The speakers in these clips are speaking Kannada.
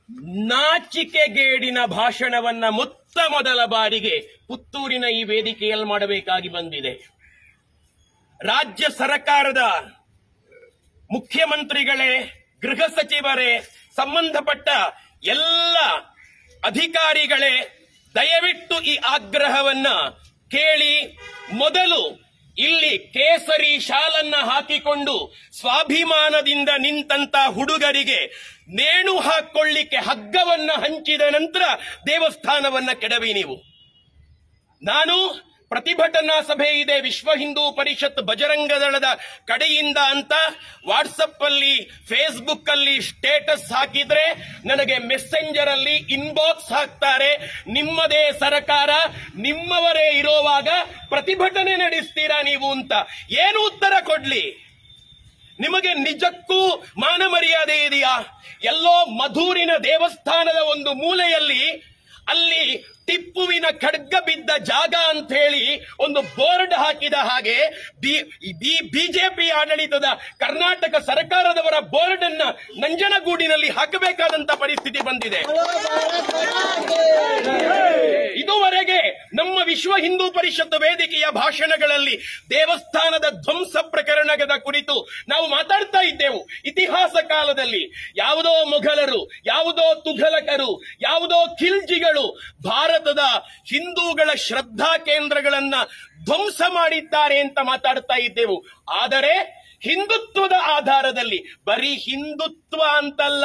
ನಾಚಿಕೆಗೇಡಿನ ಭಾಷಣವನ್ನ ಮೊತ್ತ ಮೊದಲ ಬಾರಿಗೆ ಪುತ್ತೂರಿನ ಈ ವೇದಿಕೆಯಲ್ಲಿ ಮಾಡಬೇಕಾಗಿ ಬಂದಿದೆ ರಾಜ್ಯ ಸರ್ಕಾರದ ಮುಖ್ಯಮಂತ್ರಿಗಳೇ ಗೃಹ ಸಚಿವರೇ ಸಂಬಂಧಪಟ್ಟ ಎಲ್ಲ ಅಧಿಕಾರಿಗಳೇ ದಯವಿಟ್ಟು ಈ ಆಗ್ರಹವನ್ನ ಕೇಳಿ ಮೊದಲು ಇಲ್ಲಿ ಕೇಸರಿ ಶಾಲನ್ನ ಹಾಕಿಕೊಂಡು ಸ್ವಾಭಿಮಾನದಿಂದ ನಿಂತಂತ ಹುಡುಗರಿಗೆ ನೇಣು ಹಾಕೊಳ್ಳಿಕ್ಕೆ ಹಗ್ಗವನ್ನ ಹಂಚಿದ ನಂತರ ದೇವಸ್ಥಾನವನ್ನ ಕೆಡವಿ ನೀವು ನಾನು ಪ್ರತಿಭಟನಾ ಸಭೆ ಇದೆ ವಿಶ್ವ ಹಿಂದೂ ಪರಿಷತ್ ಬಜರಂಗ ದಳದ ಕಡೆಯಿಂದ ಅಂತ ವಾಟ್ಸಪ್ ಅಲ್ಲಿ ಫೇಸ್ಬುಕ್ ಅಲ್ಲಿ ಸ್ಟೇಟಸ್ ಹಾಕಿದ್ರೆ ನನಗೆ ಮೆಸೆಂಜರ್ ಅಲ್ಲಿ ಇನ್ಬಾಕ್ಸ್ ಹಾಕ್ತಾರೆ ನಿಮ್ಮದೇ ಸರ್ಕಾರ ನಿಮ್ಮವರೇ ಇರೋವಾಗ ಪ್ರತಿಭಟನೆ ನಡೆಸ್ತೀರಾ ನೀವು ಅಂತ ಏನು ಉತ್ತರ ಕೊಡ್ಲಿ ನಿಮಗೆ ನಿಜಕ್ಕೂ ಮಾನ ಮರ್ಯಾದೆ ಇದೆಯಾ ಎಲ್ಲೋ ಮಧೂರಿನ ದೇವಸ್ಥಾನದ ಒಂದು ಮೂಲೆಯಲ್ಲಿ ಅಲ್ಲಿ ಟಿಪ್ಪುವಿನ ಖಡ್ಗ ಬಿದ್ದ ಜಾಗ ಅಂತ ಹೇಳಿ ಒಂದು ಬೋರ್ಡ್ ಹಾಕಿದ ಹಾಗೆ ಬಿಜೆಪಿ ಆಡಳಿತದ ಕರ್ನಾಟಕ ಸರ್ಕಾರದವರ ಬೋರ್ಡ್ ಅನ್ನ ನಂಜನಗೂಡಿನಲ್ಲಿ ಹಾಕಬೇಕಾದಂತ ಪರಿಸ್ಥಿತಿ ಬಂದಿದೆ ಇದುವರೆಗೆ ನಮ್ಮ ವಿಶ್ವ ಹಿಂದೂ ಪರಿಷತ್ ವೇದಿಕೆಯ ಭಾಷಣಗಳಲ್ಲಿ ದೇವಸ್ಥಾನದ ಧ್ವಂಸ ಪ್ರಕರಣದ ಕುರಿತು ನಾವು ಮಾತಾಡ್ತಾ ಇದ್ದೆವು ಇತಿಹಾಸ ಕಾಲದಲ್ಲಿ ಯಾವುದೋ ಮೊಘಲರು ಯಾವುದೋ ತುಘಲಕರು ಯಾವುದೋ ಖಿಲ್ಜಿಗಳು ಭಾರತದ ಹಿಂದೂಗಳ ಶ್ರದ್ಧಾ ಕೇಂದ್ರಗಳನ್ನ ಧ್ವಂಸ ಮಾಡಿದ್ದಾರೆ ಅಂತ ಮಾತಾಡ್ತಾ ಇದ್ದೆವು ಆದರೆ ಹಿಂದುತ್ವದ ಆಧಾರದಲ್ಲಿ ಬರೀ ಹಿಂದುತ್ವ ಅಂತಲ್ಲ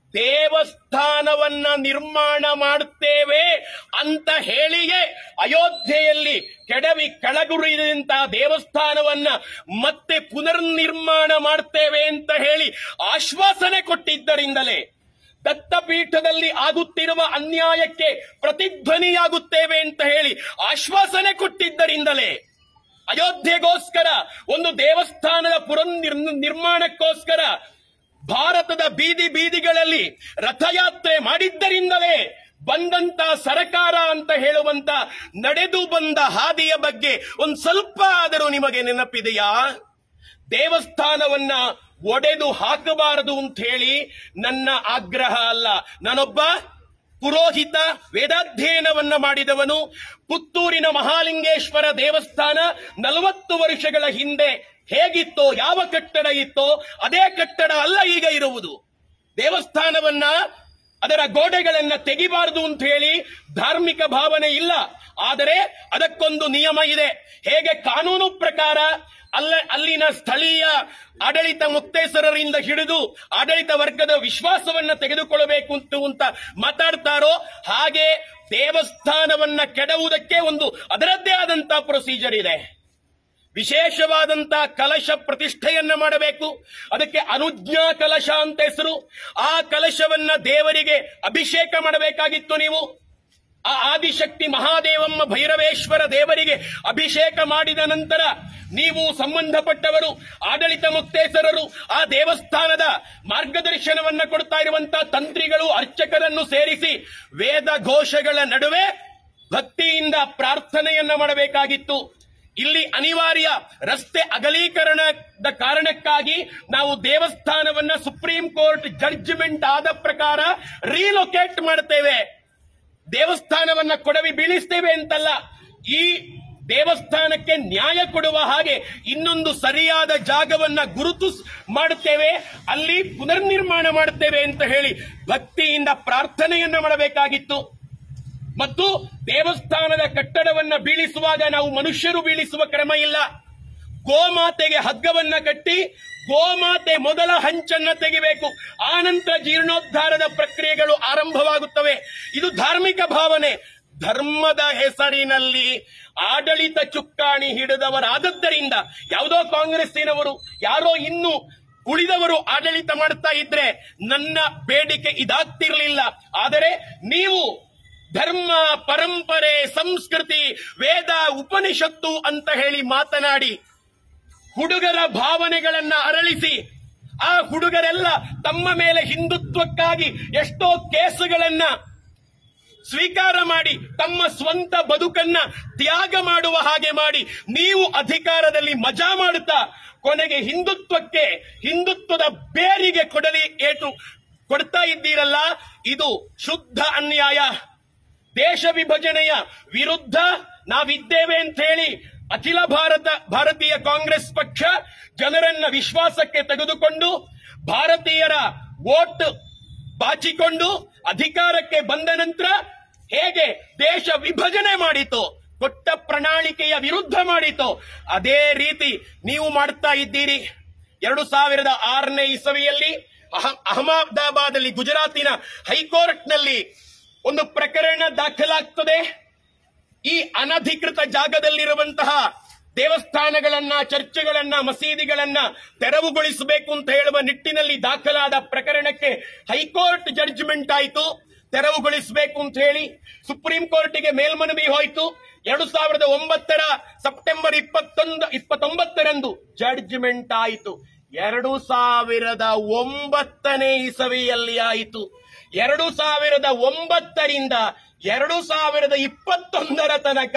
ದೇವಸ್ಥಾನವನ್ನ ನಿರ್ಮಾಣ ಮಾಡುತ್ತೇವೆ ಅಂತ ಹೇಳಿಯೇ ಅಯೋಧ್ಯೆಯಲ್ಲಿ ಕೆಡವಿ ಕೆಳಗುರಿದಂತಹ ದೇವಸ್ಥಾನವನ್ನ ಮತ್ತೆ ಪುನರ್ನಿರ್ಮಾಣ ಮಾಡ್ತೇವೆ ಅಂತ ಹೇಳಿ ಆಶ್ವಾಸನೆ ಕೊಟ್ಟಿದ್ದರಿಂದಲೇ ದತ್ತಪೀಠದಲ್ಲಿ ಆಗುತ್ತಿರುವ ಅನ್ಯಾಯಕ್ಕೆ ಪ್ರತಿಧ್ವನಿಯಾಗುತ್ತೇವೆ ಅಂತ ಹೇಳಿ ಆಶ್ವಾಸನೆ ಕೊಟ್ಟಿದ್ದರಿಂದಲೇ ಅಯೋಧ್ಯೆಗೋಸ್ಕರ ಒಂದು ದೇವಸ್ಥಾನದ ಪುನರ್ ನಿರ್ಮಾಣಕ್ಕೋಸ್ಕರ ಭಾರತದ ಬೀದಿ ಬೀದಿಗಳಲ್ಲಿ ರಥಯಾತ್ರೆ ಮಾಡಿದ್ದರಿಂದಲೇ ಬಂದಂತ ಸರಕಾರ ಅಂತ ಹೇಳುವಂತ ನಡೆದು ಬಂದ ಹಾದಿಯ ಬಗ್ಗೆ ಒಂದು ಸ್ವಲ್ಪ ಆದರೂ ನಿಮಗೆ ನೆನಪಿದೆಯಾ ದೇವಸ್ಥಾನವನ್ನ ಒಡೆದು ಹಾಕಬಾರದು ಅಂತ ಹೇಳಿ ನನ್ನ ಆಗ್ರಹ ಅಲ್ಲ ನಾನೊಬ್ಬ ಪುರೋಹಿತ ವೇದಾಧ್ಯಯನವನ್ನ ಮಾಡಿದವನು ಪುತ್ತೂರಿನ ಮಹಾಲಿಂಗೇಶ್ವರ ದೇವಸ್ಥಾನ ನಲವತ್ತು ವರ್ಷಗಳ ಹಿಂದೆ ಹೇಗಿತ್ತೋ ಯಾವ ಕಟ್ಟಡ ಇತ್ತೋ ಅದೇ ಕಟ್ಟಡ ಅಲ್ಲ ಈಗ ಇರುವುದು ದೇವಸ್ಥಾನವನ್ನ ಅದರ ಗೋಡೆಗಳನ್ನ ತೆಗಿಬಾರದು ಅಂತ ಹೇಳಿ ಧಾರ್ಮಿಕ ಭಾವನೆ ಇಲ್ಲ ಆದರೆ ಅದಕ್ಕೊಂದು ನಿಯಮ ಇದೆ ಹೇಗೆ ಕಾನೂನು ಪ್ರಕಾರ ಅಲ್ಲ ಅಲ್ಲಿನ ಸ್ಥಳೀಯ ಆಡಳಿತ ಮುಕ್ತೇಸರರಿಂದ ಹಿಡಿದು ಆಡಳಿತ ವರ್ಗದ ವಿಶ್ವಾಸವನ್ನ ತೆಗೆದುಕೊಳ್ಳಬೇಕು ಅಂತ ಅಂತ ಮಾತಾಡ್ತಾರೋ ಹಾಗೆ ದೇವಸ್ಥಾನವನ್ನ ಕೆಡವುವುದಕ್ಕೆ ಒಂದು ಅದರದ್ದೇ ಆದಂತ ಪ್ರೊಸೀಜರ್ ಇದೆ ವಿಶೇಷವಾದಂತ ಕಲಶ ಪ್ರತಿಷ್ಠೆಯನ್ನ ಮಾಡಬೇಕು ಅದಕ್ಕೆ ಅನುಜ್ಞಾ ಕಲಶ ಅಂತ ಹೆಸರು ಆ ಕಲಶವನ್ನ ದೇವರಿಗೆ ಅಭಿಷೇಕ ಮಾಡಬೇಕಾಗಿತ್ತು ನೀವು ಆ ಆದಿಶಕ್ತಿ ಮಹಾದೇವಮ್ಮ ಭೈರವೇಶ್ವರ ದೇವರಿಗೆ ಅಭಿಷೇಕ ಮಾಡಿದ ನಂತರ ನೀವು ಸಂಬಂಧಪಟ್ಟವರು ಆಡಳಿತ ಮುಕ್ತೇಸರರು ಆ ದೇವಸ್ಥಾನದ ಮಾರ್ಗದರ್ಶನವನ್ನ ಕೊಡ್ತಾ ಇರುವಂತಹ ತಂತ್ರಿಗಳು ಅರ್ಚಕರನ್ನು ಸೇರಿಸಿ ವೇದ ಘೋಷಗಳ ನಡುವೆ ಭಕ್ತಿಯಿಂದ ಪ್ರಾರ್ಥನೆಯನ್ನ ಮಾಡಬೇಕಾಗಿತ್ತು ಇಲ್ಲಿ ಅನಿವಾರ್ಯ ರಸ್ತೆ ಅಗಲೀಕರಣದ ಕಾರಣಕ್ಕಾಗಿ ನಾವು ದೇವಸ್ಥಾನವನ್ನ ಸುಪ್ರೀಂ ಕೋರ್ಟ್ ಜಡ್ಜ್ಮೆಂಟ್ ಆದ ಪ್ರಕಾರ ರೀಲೊಕೇಟ್ ಮಾಡ್ತೇವೆ ದೇವಸ್ಥಾನವನ್ನ ಕೊಡವಿ ಬೀಳಿಸ್ತೇವೆ ಅಂತಲ್ಲ ಈ ದೇವಸ್ಥಾನಕ್ಕೆ ನ್ಯಾಯ ಕೊಡುವ ಹಾಗೆ ಇನ್ನೊಂದು ಸರಿಯಾದ ಜಾಗವನ್ನ ಗುರುತು ಮಾಡುತ್ತೇವೆ ಅಲ್ಲಿ ಪುನರ್ನಿರ್ಮಾಣ ಮಾಡುತ್ತೇವೆ ಅಂತ ಹೇಳಿ ಭಕ್ತಿಯಿಂದ ಪ್ರಾರ್ಥನೆಯನ್ನ ಮಾಡಬೇಕಾಗಿತ್ತು ಮತ್ತು ದೇವಸ್ಥಾನದ ಕಟ್ಟಡವನ್ನ ಬೀಳಿಸುವಾಗ ನಾವು ಮನುಷ್ಯರು ಬೀಳಿಸುವ ಕ್ರಮ ಇಲ್ಲ ಗೋಮಾತೆಗೆ ಹಗ್ಗವನ್ನ ಕಟ್ಟಿ ಗೋಮಾತೆ ಮೊದಲ ಹಂಚನ್ನ ತೆಗಿಬೇಕು ಆನಂತರ ಜೀರ್ಣೋದ್ಧಾರದ ಪ್ರಕ್ರಿಯೆಗಳು ಆರಂಭವಾಗುತ್ತವೆ ಇದು ಧಾರ್ಮಿಕ ಭಾವನೆ ಧರ್ಮದ ಹೆಸರಿನಲ್ಲಿ ಆಡಳಿತ ಚುಕ್ಕಾಣಿ ಹಿಡಿದವರಾದದ್ದರಿಂದ ಯಾವುದೋ ಕಾಂಗ್ರೆಸ್ಸಿನವರು ಯಾರೋ ಇನ್ನು ಉಳಿದವರು ಆಡಳಿತ ಮಾಡ್ತಾ ಇದ್ರೆ ನನ್ನ ಬೇಡಿಕೆ ಇದಾಗ್ತಿರ್ಲಿಲ್ಲ ಆದರೆ ನೀವು ಧರ್ಮ ಪರಂಪರೆ ಸಂಸ್ಕೃತಿ ವೇದ ಉಪನಿಷತ್ತು ಅಂತ ಹೇಳಿ ಮಾತನಾಡಿ ಹುಡುಗರ ಭಾವನೆಗಳನ್ನ ಅರಳಿಸಿ ಆ ಹುಡುಗರೆಲ್ಲ ತಮ್ಮ ಮೇಲೆ ಹಿಂದುತ್ವಕ್ಕಾಗಿ ಎಷ್ಟೋ ಕೇಸುಗಳನ್ನ ಸ್ವೀಕಾರ ಮಾಡಿ ತಮ್ಮ ಸ್ವಂತ ಬದುಕನ್ನ ತ್ಯಾಗ ಮಾಡುವ ಹಾಗೆ ಮಾಡಿ ನೀವು ಅಧಿಕಾರದಲ್ಲಿ ಮಜಾ ಮಾಡುತ್ತಾ ಕೊನೆಗೆ ಹಿಂದುತ್ವಕ್ಕೆ ಹಿಂದುತ್ವದ ಬೇರಿಗೆ ಕೊಡಲಿ ಏಟು ಕೊಡ್ತಾ ಇದ್ದೀರಲ್ಲ ಇದು ಶುದ್ಧ ಅನ್ಯಾಯ ದೇಶ ವಿಭಜನೆಯ ವಿರುದ್ಧ ನಾವಿದ್ದೇವೆ ಅಂತ ಹೇಳಿ ಅಖಿಲ ಭಾರತ ಭಾರತೀಯ ಕಾಂಗ್ರೆಸ್ ಪಕ್ಷ ಜನರನ್ನ ವಿಶ್ವಾಸಕ್ಕೆ ತೆಗೆದುಕೊಂಡು ಭಾರತೀಯರ ವೋಟ್ ಬಾಚಿಕೊಂಡು ಅಧಿಕಾರಕ್ಕೆ ಬಂದ ನಂತರ ಹೇಗೆ ದೇಶ ವಿಭಜನೆ ಮಾಡಿತು ಕೊಟ್ಟ ಪ್ರಣಾಳಿಕೆಯ ವಿರುದ್ಧ ಮಾಡಿತು ಅದೇ ರೀತಿ ನೀವು ಮಾಡ್ತಾ ಇದ್ದೀರಿ ಎರಡು ಸಾವಿರದ ಆರನೇ ಇಸವಿಯಲ್ಲಿ ಅಹ- ಅಹಮದಾಬಾದಲ್ಲಿ ಗುಜರಾತಿನ ಹೈಕೋರ್ಟ್ನಲ್ಲಿ ಒಂದು ಪ್ರಕರಣ ದಾಖಲಾಗ್ತದೆ ಈ ಅನಧಿಕೃತ ಜಾಗದಲ್ಲಿರುವಂತಹ ದೇವಸ್ಥಾನಗಳನ್ನ ಚರ್ಚ್ಗಳನ್ನ ಮಸೀದಿಗಳನ್ನ ತೆರವುಗೊಳಿಸಬೇಕು ಅಂತ ಹೇಳುವ ನಿಟ್ಟಿನಲ್ಲಿ ದಾಖಲಾದ ಪ್ರಕರಣಕ್ಕೆ ಹೈಕೋರ್ಟ್ ಜಡ್ಜ್ಮೆಂಟ್ ಆಯಿತು ತೆರವುಗೊಳಿಸಬೇಕು ಅಂತ ಹೇಳಿ ಸುಪ್ರೀಂ ಕೋರ್ಟಿಗೆ ಮೇಲ್ಮನವಿ ಹೋಯಿತು ಎರಡು ಸಾವಿರದ ಒಂಬತ್ತರ ಸೆಪ್ಟೆಂಬರ್ ಇಪ್ಪತ್ತೊಂದು ಇಪ್ಪತ್ತೊಂಬತ್ತರಂದು ಜಡ್ಜ್ಮೆಂಟ್ ಆಯಿತು ಎರಡು ಸಾವಿರದ ಒಂಬತ್ತನೇ ಇಸವಿಯಲ್ಲಿ ಆಯಿತು ಎರಡು ಸಾವಿರದ ಒಂಬತ್ತರಿಂದ ಎರಡು ಸಾವಿರದ ಇಪ್ಪತ್ತೊಂದರ ತನಕ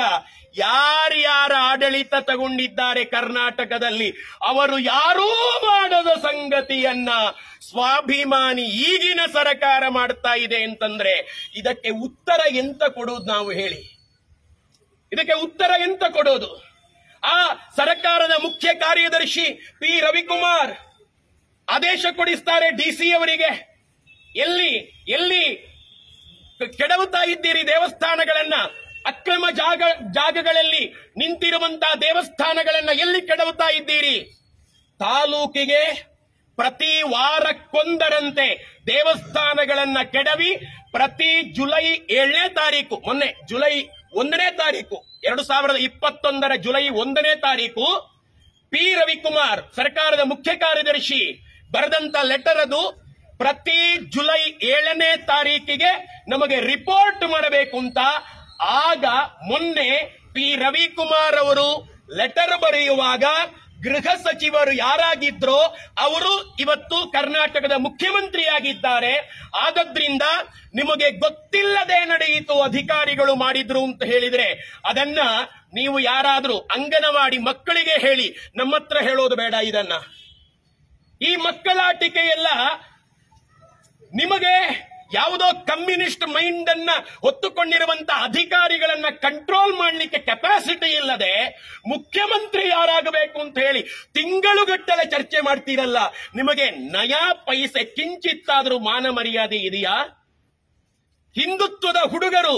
ಯಾರ್ಯಾರ ಆಡಳಿತ ತಗೊಂಡಿದ್ದಾರೆ ಕರ್ನಾಟಕದಲ್ಲಿ ಅವರು ಯಾರೂ ಮಾಡದ ಸಂಗತಿಯನ್ನ ಸ್ವಾಭಿಮಾನಿ ಈಗಿನ ಸರ್ಕಾರ ಮಾಡ್ತಾ ಇದೆ ಅಂತಂದ್ರೆ ಇದಕ್ಕೆ ಉತ್ತರ ಎಂತ ಕೊಡುವುದು ನಾವು ಹೇಳಿ ಇದಕ್ಕೆ ಉತ್ತರ ಎಂತ ಕೊಡೋದು ಆ ಸರ್ಕಾರದ ಮುಖ್ಯ ಕಾರ್ಯದರ್ಶಿ ಪಿ ರವಿಕುಮಾರ್ ಆದೇಶ ಕೊಡಿಸ್ತಾರೆ ಡಿಸಿ ಅವರಿಗೆ ಎಲ್ಲಿ ಎಲ್ಲಿ ಕೆಡವುತ್ತಾ ಇದ್ದೀರಿ ದೇವಸ್ಥಾನಗಳನ್ನ ಅಕ್ರಮ ಜಾಗ ಜಾಗಗಳಲ್ಲಿ ನಿಂತಿರುವಂತಹ ದೇವಸ್ಥಾನಗಳನ್ನ ಎಲ್ಲಿ ಕೆಡವುತ್ತಾ ಇದ್ದೀರಿ ತಾಲೂಕಿಗೆ ಪ್ರತಿ ವಾರಕ್ಕೊಂದರಂತೆ ದೇವಸ್ಥಾನಗಳನ್ನ ಕೆಡವಿ ಪ್ರತಿ ಜುಲೈ ಏಳನೇ ತಾರೀಕು ಮೊನ್ನೆ ಜುಲೈ ಒಂದನೇ ತಾರೀಕು ಎರಡು ಸಾವಿರದ ಇಪ್ಪತ್ತೊಂದರ ಜುಲೈ ಒಂದನೇ ತಾರೀಕು ಪಿ ರವಿಕುಮಾರ್ ಸರ್ಕಾರದ ಮುಖ್ಯ ಕಾರ್ಯದರ್ಶಿ ಬರೆದಂತ ಲೆಟರ್ ಅದು ಪ್ರತಿ ಜುಲೈ ಏಳನೇ ತಾರೀಕಿಗೆ ನಮಗೆ ರಿಪೋರ್ಟ್ ಮಾಡಬೇಕು ಅಂತ ಆಗ ಮೊನ್ನೆ ಪಿ ರವಿಕುಮಾರ್ ಅವರು ಲೆಟರ್ ಬರೆಯುವಾಗ ಗೃಹ ಸಚಿವರು ಯಾರಾಗಿದ್ರೋ ಅವರು ಇವತ್ತು ಕರ್ನಾಟಕದ ಮುಖ್ಯಮಂತ್ರಿಯಾಗಿದ್ದಾರೆ ಆದದ್ರಿಂದ ನಿಮಗೆ ಗೊತ್ತಿಲ್ಲದೆ ನಡೆಯಿತು ಅಧಿಕಾರಿಗಳು ಮಾಡಿದ್ರು ಅಂತ ಹೇಳಿದ್ರೆ ಅದನ್ನ ನೀವು ಯಾರಾದ್ರೂ ಅಂಗನವಾಡಿ ಮಕ್ಕಳಿಗೆ ಹೇಳಿ ನಮ್ಮ ಹತ್ರ ಹೇಳೋದು ಬೇಡ ಇದನ್ನ ಈ ಮಕ್ಕಳಾಟಿಕೆ ಎಲ್ಲ ನಿಮಗೆ ಯಾವುದೋ ಕಮ್ಯುನಿಸ್ಟ್ ಮೈಂಡ್ ಅನ್ನ ಹೊತ್ತುಕೊಂಡಿರುವಂತ ಅಧಿಕಾರಿಗಳನ್ನ ಕಂಟ್ರೋಲ್ ಮಾಡಲಿಕ್ಕೆ ಕೆಪಾಸಿಟಿ ಇಲ್ಲದೆ ಮುಖ್ಯಮಂತ್ರಿ ಯಾರಾಗಬೇಕು ಅಂತ ಹೇಳಿ ತಿಂಗಳುಗಟ್ಟಲೆ ಚರ್ಚೆ ಮಾಡ್ತೀರಲ್ಲ ನಿಮಗೆ ನಯಾ ಪೈಸೆ ಕಿಂಚಿತ್ತಾದ್ರೂ ಮಾನ ಮರ್ಯಾದೆ ಇದೆಯಾ ಹಿಂದುತ್ವದ ಹುಡುಗರು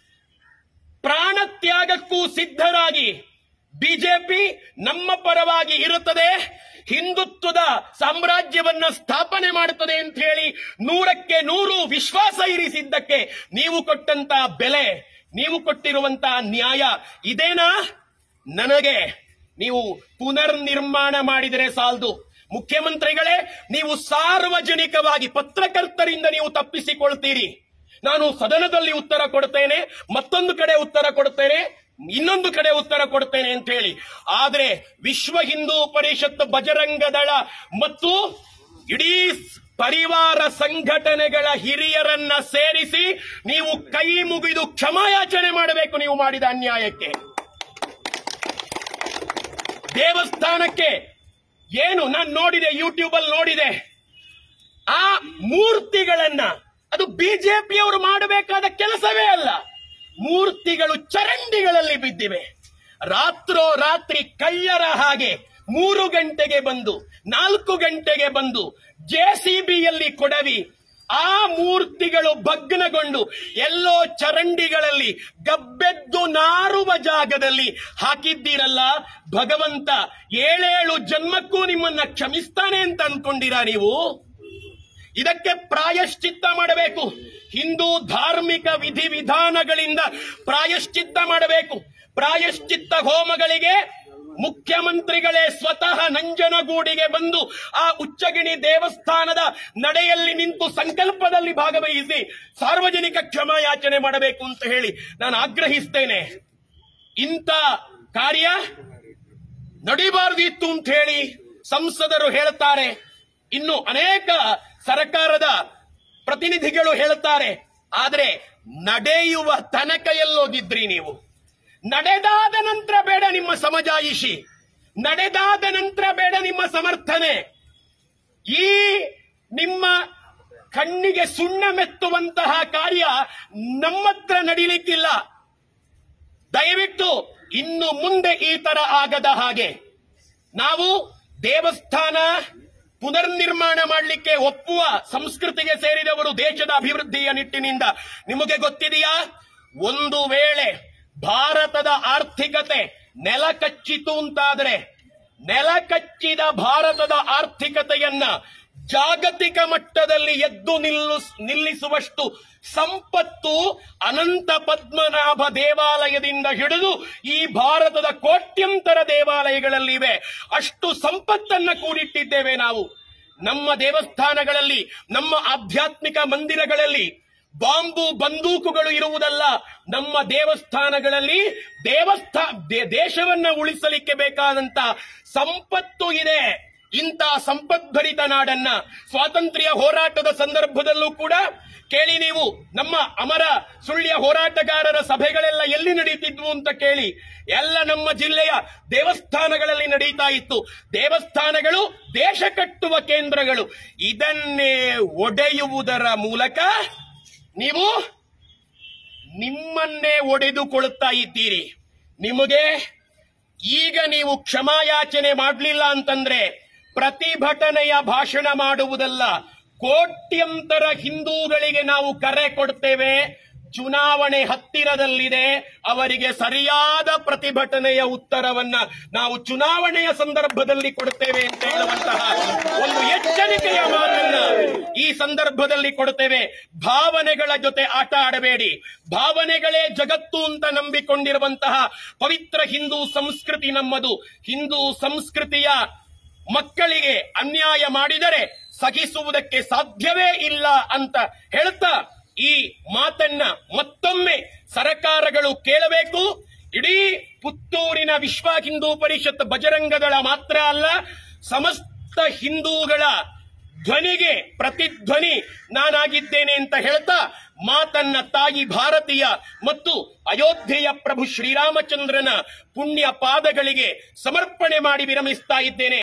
ಪ್ರಾಣ ತ್ಯಾಗಕ್ಕೂ ಸಿದ್ಧರಾಗಿ ಬಿಜೆಪಿ ನಮ್ಮ ಪರವಾಗಿ ಇರುತ್ತದೆ ಹಿಂದುತ್ವದ ಸಾಮ್ರಾಜ್ಯವನ್ನ ಸ್ಥಾಪನೆ ಮಾಡುತ್ತದೆ ಅಂತ ಹೇಳಿ ನೂರಕ್ಕೆ ನೂರು ವಿಶ್ವಾಸ ಇರಿಸಿದ್ದಕ್ಕೆ ನೀವು ಕೊಟ್ಟಂತ ಬೆಲೆ ನೀವು ಕೊಟ್ಟಿರುವಂತ ನ್ಯಾಯ ಇದೇನಾ ನನಗೆ ನೀವು ಪುನರ್ ನಿರ್ಮಾಣ ಮಾಡಿದರೆ ಸಾಲದು ಮುಖ್ಯಮಂತ್ರಿಗಳೇ ನೀವು ಸಾರ್ವಜನಿಕವಾಗಿ ಪತ್ರಕರ್ತರಿಂದ ನೀವು ತಪ್ಪಿಸಿಕೊಳ್ತೀರಿ ನಾನು ಸದನದಲ್ಲಿ ಉತ್ತರ ಕೊಡ್ತೇನೆ ಮತ್ತೊಂದು ಕಡೆ ಉತ್ತರ ಕೊಡ್ತೇನೆ ಇನ್ನೊಂದು ಕಡೆ ಉತ್ತರ ಕೊಡ್ತೇನೆ ಅಂತ ಹೇಳಿ ಆದ್ರೆ ವಿಶ್ವ ಹಿಂದೂ ಪರಿಷತ್ ಬಜರಂಗ ದಳ ಮತ್ತು ಇಡೀ ಪರಿವಾರ ಸಂಘಟನೆಗಳ ಹಿರಿಯರನ್ನ ಸೇರಿಸಿ ನೀವು ಕೈ ಮುಗಿದು ಕ್ಷಮಾಯಾಚನೆ ಮಾಡಬೇಕು ನೀವು ಮಾಡಿದ ಅನ್ಯಾಯಕ್ಕೆ ದೇವಸ್ಥಾನಕ್ಕೆ ಏನು ನಾನು ನೋಡಿದೆ ಯೂಟ್ಯೂಬ್ ಅಲ್ಲಿ ನೋಡಿದೆ ಆ ಮೂರ್ತಿಗಳನ್ನ ಅದು ಬಿಜೆಪಿಯವರು ಮಾಡಬೇಕಾದ ಕೆಲಸವೇ ಅಲ್ಲ ಮೂರ್ತಿಗಳು ಚರಂಡಿಗಳಲ್ಲಿ ಬಿದ್ದಿವೆ ರಾತ್ರೋ ರಾತ್ರಿ ಕಳ್ಳರ ಹಾಗೆ ಮೂರು ಗಂಟೆಗೆ ಬಂದು ನಾಲ್ಕು ಗಂಟೆಗೆ ಬಂದು ಜೆಸಿಬಿಯಲ್ಲಿ ಕೊಡವಿ ಆ ಮೂರ್ತಿಗಳು ಭಗ್ನಗೊಂಡು ಎಲ್ಲೋ ಚರಂಡಿಗಳಲ್ಲಿ ಗಬ್ಬೆದ್ದು ನಾರುವ ಜಾಗದಲ್ಲಿ ಹಾಕಿದ್ದೀರಲ್ಲ ಭಗವಂತ ಏಳೇಳು ಜನ್ಮಕ್ಕೂ ನಿಮ್ಮನ್ನ ಕ್ಷಮಿಸ್ತಾನೆ ಅಂತ ಅನ್ಕೊಂಡಿರಾ ನೀವು ಇದಕ್ಕೆ ಪ್ರಾಯಶ್ಚಿತ್ತ ಮಾಡಬೇಕು ಹಿಂದೂ ಧಾರ್ಮಿಕ ವಿಧಿವಿಧಾನಗಳಿಂದ ಪ್ರಾಯಶ್ಚಿತ್ತ ಮಾಡಬೇಕು ಪ್ರಾಯಶ್ಚಿತ್ತ ಹೋಮಗಳಿಗೆ ಮುಖ್ಯಮಂತ್ರಿಗಳೇ ಸ್ವತಃ ನಂಜನಗೂಡಿಗೆ ಬಂದು ಆ ಉಚ್ಚಗಿಣಿ ದೇವಸ್ಥಾನದ ನಡೆಯಲ್ಲಿ ನಿಂತು ಸಂಕಲ್ಪದಲ್ಲಿ ಭಾಗವಹಿಸಿ ಸಾರ್ವಜನಿಕ ಕ್ಷಮಾಯಾಚನೆ ಮಾಡಬೇಕು ಅಂತ ಹೇಳಿ ನಾನು ಆಗ್ರಹಿಸ್ತೇನೆ ಇಂಥ ಕಾರ್ಯ ನಡಿಬಾರದಿತ್ತು ಅಂತ ಹೇಳಿ ಸಂಸದರು ಹೇಳ್ತಾರೆ ಇನ್ನು ಅನೇಕ ಸರ್ಕಾರದ ಪ್ರತಿನಿಧಿಗಳು ಹೇಳ್ತಾರೆ ಆದ್ರೆ ನಡೆಯುವ ತನಕ ಎಲ್ಲೋಗಿದ್ರಿ ನೀವು ನಡೆದಾದ ನಂತರ ಬೇಡ ನಿಮ್ಮ ಸಮಜಾಯಿಷಿ ನಡೆದಾದ ನಂತರ ಬೇಡ ನಿಮ್ಮ ಸಮರ್ಥನೆ ಈ ನಿಮ್ಮ ಕಣ್ಣಿಗೆ ಸುಣ್ಣ ಮೆತ್ತುವಂತಹ ಕಾರ್ಯ ನಮ್ಮತ್ರ ನಡೀಲಿಕ್ಕಿಲ್ಲ ದಯವಿಟ್ಟು ಇನ್ನು ಮುಂದೆ ಈ ತರ ಆಗದ ಹಾಗೆ ನಾವು ದೇವಸ್ಥಾನ ಪುನರ್ನಿರ್ಮಾಣ ಮಾಡಲಿಕ್ಕೆ ಒಪ್ಪುವ ಸಂಸ್ಕೃತಿಗೆ ಸೇರಿದವರು ದೇಶದ ಅಭಿವೃದ್ಧಿಯ ನಿಟ್ಟಿನಿಂದ ನಿಮಗೆ ಗೊತ್ತಿದೆಯಾ ಒಂದು ವೇಳೆ ಭಾರತದ ಆರ್ಥಿಕತೆ ನೆಲ ಕಚ್ಚಿತು ಅಂತಾದ್ರೆ ನೆಲ ಕಚ್ಚಿದ ಭಾರತದ ಆರ್ಥಿಕತೆಯನ್ನ ಜಾಗತಿಕ ಮಟ್ಟದಲ್ಲಿ ಎದ್ದು ನಿಲ್ಲಿಸ್ ನಿಲ್ಲಿಸುವಷ್ಟು ಸಂಪತ್ತು ಅನಂತ ಪದ್ಮನಾಭ ದೇವಾಲಯದಿಂದ ಹಿಡಿದು ಈ ಭಾರತದ ಕೋಟ್ಯಂತರ ದೇವಾಲಯಗಳಲ್ಲಿವೆ ಅಷ್ಟು ಸಂಪತ್ತನ್ನ ಕೂಡಿಟ್ಟಿದ್ದೇವೆ ನಾವು ನಮ್ಮ ದೇವಸ್ಥಾನಗಳಲ್ಲಿ ನಮ್ಮ ಆಧ್ಯಾತ್ಮಿಕ ಮಂದಿರಗಳಲ್ಲಿ ಬಾಂಬು ಬಂದೂಕುಗಳು ಇರುವುದಲ್ಲ ನಮ್ಮ ದೇವಸ್ಥಾನಗಳಲ್ಲಿ ದೇವಸ್ಥಾ ದೇ- ದೇಶವನ್ನ ಉಳಿಸಲಿಕ್ಕೆ ಬೇಕಾದಂತ ಸಂಪತ್ತು ಇದೆ ಇಂಥ ಸಂಪದ್ಭರಿತ ನಾಡನ್ನ ಸ್ವಾತಂತ್ರ್ಯ ಹೋರಾಟದ ಸಂದರ್ಭದಲ್ಲೂ ಕೂಡ ಕೇಳಿ ನೀವು ನಮ್ಮ ಅಮರ ಸುಳ್ಯ ಹೋರಾಟಗಾರರ ಸಭೆಗಳೆಲ್ಲ ಎಲ್ಲಿ ನಡೀತಿದ್ವು ಅಂತ ಕೇಳಿ ಎಲ್ಲ ನಮ್ಮ ಜಿಲ್ಲೆಯ ದೇವಸ್ಥಾನಗಳಲ್ಲಿ ನಡೀತಾ ಇತ್ತು ದೇವಸ್ಥಾನಗಳು ದೇಶ ಕಟ್ಟುವ ಕೇಂದ್ರಗಳು ಇದನ್ನೇ ಒಡೆಯುವುದರ ಮೂಲಕ ನೀವು ನಿಮ್ಮನ್ನೇ ಒಡೆದುಕೊಳ್ಳುತ್ತಾ ಇದ್ದೀರಿ ನಿಮಗೆ ಈಗ ನೀವು ಕ್ಷಮಾಯಾಚನೆ ಮಾಡಲಿಲ್ಲ ಅಂತಂದ್ರೆ ಪ್ರತಿಭಟನೆಯ ಭಾಷಣ ಮಾಡುವುದಲ್ಲ ಕೋಟ್ಯಂತರ ಹಿಂದೂಗಳಿಗೆ ನಾವು ಕರೆ ಕೊಡ್ತೇವೆ ಚುನಾವಣೆ ಹತ್ತಿರದಲ್ಲಿದೆ ಅವರಿಗೆ ಸರಿಯಾದ ಪ್ರತಿಭಟನೆಯ ಉತ್ತರವನ್ನ ನಾವು ಚುನಾವಣೆಯ ಸಂದರ್ಭದಲ್ಲಿ ಕೊಡ್ತೇವೆ ಅಂತ ಹೇಳುವಂತಹ ಒಂದು ಎಚ್ಚರಿಕೆಯ ಮಾತನ್ನ ಈ ಸಂದರ್ಭದಲ್ಲಿ ಕೊಡ್ತೇವೆ ಭಾವನೆಗಳ ಜೊತೆ ಆಟ ಆಡಬೇಡಿ ಭಾವನೆಗಳೇ ಜಗತ್ತು ಅಂತ ನಂಬಿಕೊಂಡಿರುವಂತಹ ಪವಿತ್ರ ಹಿಂದೂ ಸಂಸ್ಕೃತಿ ನಮ್ಮದು ಹಿಂದೂ ಸಂಸ್ಕೃತಿಯ ಮಕ್ಕಳಿಗೆ ಅನ್ಯಾಯ ಮಾಡಿದರೆ ಸಹಿಸುವುದಕ್ಕೆ ಸಾಧ್ಯವೇ ಇಲ್ಲ ಅಂತ ಹೇಳ್ತಾ ಈ ಮಾತನ್ನ ಮತ್ತೊಮ್ಮೆ ಸರಕಾರಗಳು ಕೇಳಬೇಕು ಇಡೀ ಪುತ್ತೂರಿನ ವಿಶ್ವ ಹಿಂದೂ ಪರಿಷತ್ ಬಜರಂಗಗಳ ಮಾತ್ರ ಅಲ್ಲ ಸಮಸ್ತ ಹಿಂದೂಗಳ ಧ್ವನಿಗೆ ಪ್ರತಿಧ್ವನಿ ನಾನಾಗಿದ್ದೇನೆ ಅಂತ ಹೇಳ್ತಾ ಮಾತನ್ನ ತಾಯಿ ಭಾರತೀಯ ಮತ್ತು ಅಯೋಧ್ಯೆಯ ಪ್ರಭು ಶ್ರೀರಾಮಚಂದ್ರನ ಪುಣ್ಯ ಪಾದಗಳಿಗೆ ಸಮರ್ಪಣೆ ಮಾಡಿ ವಿರಮಿಸ್ತಾ ಇದ್ದೇನೆ